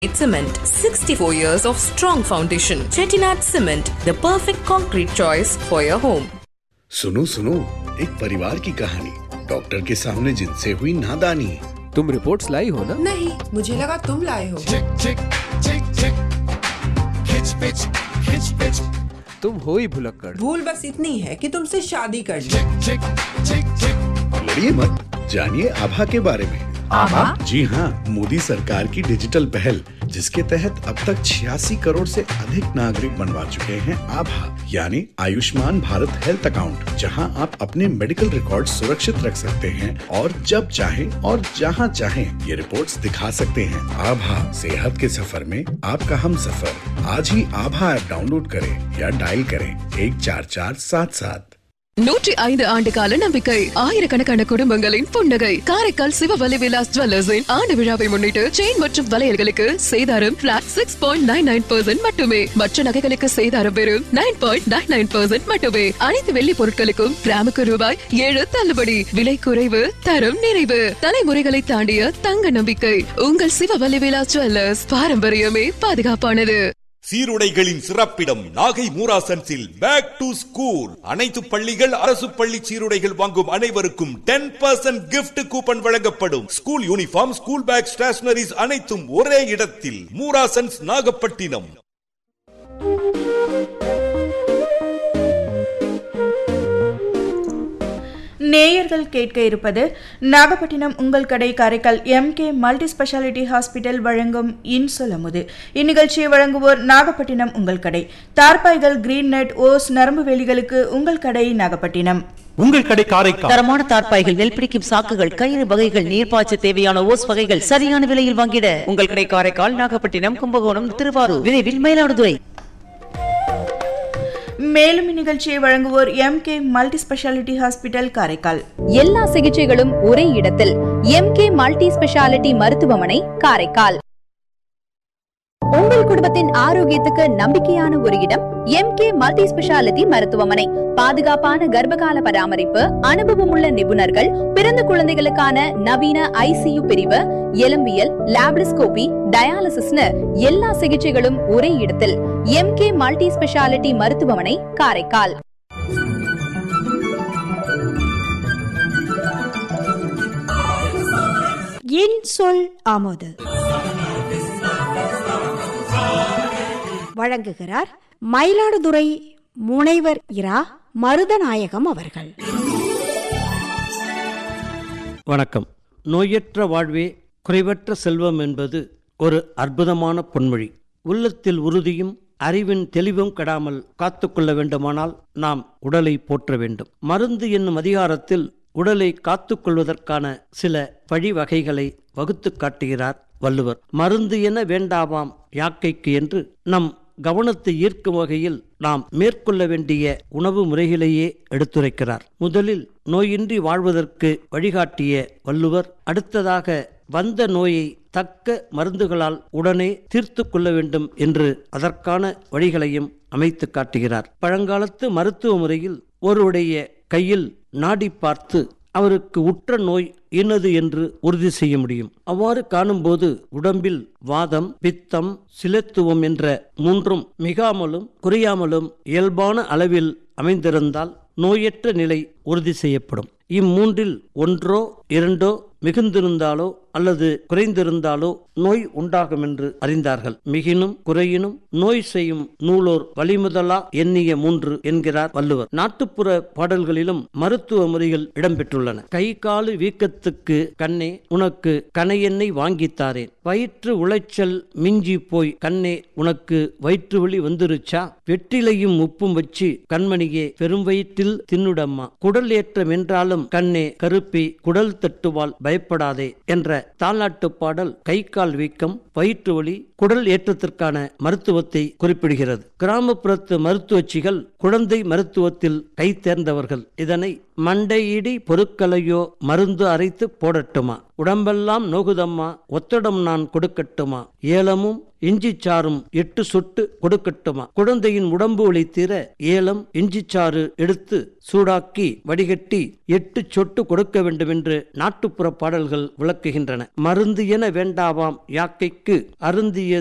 Cement, 64 years of strong foundation. Chettinad Cement, the perfect concrete choice for your home. सुनो सुनो एक परिवार की कहानी डॉक्टर के सामने जिनसे हुई नादानी तुम रिपोर्ट्स लाई हो ना नहीं मुझे लगा तुम लाए हो तुम हो ही भुलक्कड़ भूल बस इतनी है कि तुमसे शादी कर ली लड़िए मत जानिए आभा के बारे में आभा? जी हाँ मोदी सरकार की डिजिटल पहल जिसके तहत अब तक छियासी करोड़ से अधिक नागरिक बनवा चुके हैं आभा यानी आयुष्मान भारत हेल्थ अकाउंट जहां आप अपने मेडिकल रिकॉर्ड सुरक्षित रख सकते हैं और जब चाहें और जहां चाहें ये रिपोर्ट्स दिखा सकते हैं आभा सेहत के सफर में आपका हम सफर आज ही आभा ऐप डाउनलोड करें या डायल करें एक चार चार सात सात நூற்றி ஐந்து ஆண்டு கால நம்பிக்கை ஆயிரக்கணக்கான குடும்பங்களின் புன்னகை காரைக்கால் சிவவலி விலாஸ் ஜுவல்லர்ஸின் ஆண்டு விழாவை முன்னிட்டு செயின் மற்றும் வளையல்களுக்கு சேதாரம் flat six point nine nine percent மட்டுமே மற்ற நகைகளுக்கு சேதாரம் வெறும் nine point nine nine percent மட்டுமே அனைத்து வெள்ளி பொருட்களுக்கும் கிராமுக்கு ரூபாய் ஏழு தள்ளுபடி விலை குறைவு தரம் நிறைவு தலைமுறைகளை தாண்டிய தங்க நம்பிக்கை உங்கள் சிவவலி விலாஸ் ஜுவல்லர்ஸ் பாரம்பரியமே பாதுகாப்பானது சீருடைகளின் சிறப்பிடம் நாகை மூராசன்ஸில் பேக் டு ஸ்கூல் அனைத்து பள்ளிகள் அரசு பள்ளி சீருடைகள் வாங்கும் அனைவருக்கும் டென் பர்சன்ட் கிஃப்ட் கூப்பன் வழங்கப்படும் school uniform school bag stationeries அனைத்தும் ஒரே இடத்தில் மூராசன்ஸ் நாகப்பட்டினம் நேயர்கள் கேட்க இருப்பது நாகப்பட்டினம் உங்கள் கடை Karaikal MK multi speciality hospital வழங்கும் இன்சொலமுது இந்நிகழ்ச்சியை வழங்குவோர் நாகப்பட்டினம் உங்கள் கடை தார்பாய்கள் கிரீன் நெட் ஓஸ் நரம்பு வேலிகளுக்கு உங்கள் கடை நாகப்பட்டினம் உங்கள் கடை காரைக்கால் தரமான தார்ப்பாய்கள் நெல் பிடிக்கும் சாக்குகள் கயிறு வகைகள் நீர்ப்பாய்ச்ச தேவையான ஓஸ் வகைகள் சரியான விலையில் வாங்கிட உங்கள் கடை காரைக்கால் நாகப்பட்டினம் கும்பகோணம் திருவாரூர் விரைவில் மயிலாடுதுறை மேலும் இந்நிகழ்ச்சியை வழங்குவோர் MK multi speciality hospital Karaikal எல்லா சிகிச்சைகளும் ஒரே இடத்தில் எம்கே மல்டி ஸ்பெஷாலிட்டி மருத்துவமனை காரைக்கால் உங்கள் குடும்பத்தின் ஆரோக்கியத்துக்கு நம்பிக்கையான ஒரு இடம் எம்கே மல்டி ஸ்பெஷாலிட்டி மருத்துவமனை பாதுகாப்பான கர்ப்பகால பராமரிப்பு அனுபவமுள்ள நிபுணர்கள் பிறந்த குழந்தைகளுக்கான நவீன ஐசியு பிரிவு எலும்பியல் லாப்ரிஸ்கோபி டயாலிசிஸ்னு எல்லா சிகிச்சைகளும் ஒரே இடத்தில் எம்கே மல்டி ஸ்பெஷாலிட்டி மருத்துவமனை காரைக்கால் என் சொல் ஆமோது வழங்குகிறார் மயிலாடுதுறை முனைவர் இரா மருதநாயகம் அவர்கள் வணக்கம் நோயற்ற வாழ்வே குறைவற்ற செல்வம் என்பது ஒரு அற்புதமான பொன்மொழி உள்ளத்தில் உறுதியும் அறிவின் தெளிவும் கெடாமல் காத்துக்கொள்ள வேண்டுமானால் நாம் உடலை போற்ற வேண்டும் மருந்து என்னும் அதிகாரத்தில் உடலை காத்துக்கொள்வதற்கான சில வழிவகைகளை வகுத்து காட்டுகிறார் வள்ளுவர் மருந்து என வேண்டாமாம் யாக்கைக்கு என்று நம் கவனத்தை ஈர்க்கும் வகையில் நாம் மேற்கொள்ள வேண்டிய உணவு முறைகளையே எடுத்துரைக்கிறார் முதலில் நோயின்றி வாழ்வதற்கு வழிகாட்டிய வள்ளுவர் அடுத்ததாக வந்த நோயை தக்க மருந்துகளால் உடனே தீர்த்து கொள்ள வேண்டும் என்று அதற்கான வழிகளையும் அமைத்து காட்டுகிறார் பழங்காலத்து மருத்துவ முறையில் ஒருவருடைய கையில் நாடி பார்த்து அவருக்கு உற்ற நோய் இன்னது என்று உறுதி செய்ய முடியும் அவ்வாறு காணும்போது உடம்பில் வாதம் பித்தம் சிலத்துவம் என்ற மூன்றும் மிகாமலும் குறையாமலும் இயல்பான அளவில் அமைந்திருந்தால் நோயற்ற நிலை உறுதி செய்யப்படும் இம்மூன்றில் ஒன்றோ இரண்டோ மிகுந்திருந்தாலோ அல்லது குறைந்திருந்தாலோ நோய் உண்டாகும் என்று அறிந்தார்கள் மிகினும் குறையினும் நோய் செய்யும் நூலோர் வழிமுதலா எண்ணிய மூன்று என்கிறார் வள்ளுவர் நாட்டுப்புற பாடல்களிலும் மருத்துவ முறைகள் இடம்பெற்றுள்ளன கை காலு வீக்கத்துக்கு கண்ணே உனக்கு கனையெண்ணெய் வாங்கித்தாரேன் வயிற்று உளைச்சல் மிஞ்சி போய் கண்ணே உனக்கு வயிற்று வலி வந்துருச்சா வெற்றிலையும் உப்பும் வச்சு கண்மணியே பெரும் வயிற்றில் தின்னுடம்மா குடல் ஏற்றம் என்றாலும் கண்ணே கருப்பி குடல் தட்டுவால் பயப்படாதே என்ற தாலாட்டு பாடல் கை கால் வீக்கம் வயிற்று வலி குடல் ஏற்றத்திற்கான மருத்துவத்தை குறிப்பிடுகிறது கிராமப்புறத்து மருத்துவச்சிகள் குழந்தை மருத்துவத்தில் கை தேர்ந்தவர்கள் இதனை மண்டையிடி பொருட்களையோ மருந்து அரைத்து போடட்டுமா உடம்பெல்லாம் நோகுதம்மா ஒத்தடம் நான் கொடுக்கட்டுமா ஏலமும் இஞ்சி சாறும் எட்டு சொட்டு கொடுக்கட்டுமா குழந்தையின் உடம்பு வலி தீர ஏலம் இஞ்சி சாறு எடுத்து சூடாக்கி வடிகட்டி எட்டு சொட்டு கொடுக்க வேண்டும் என்று நாட்டுப்புற பாடல்கள் விளக்குகின்றன மருந்து என வேண்டாவாம் யாக்கைக்கு அருந்திய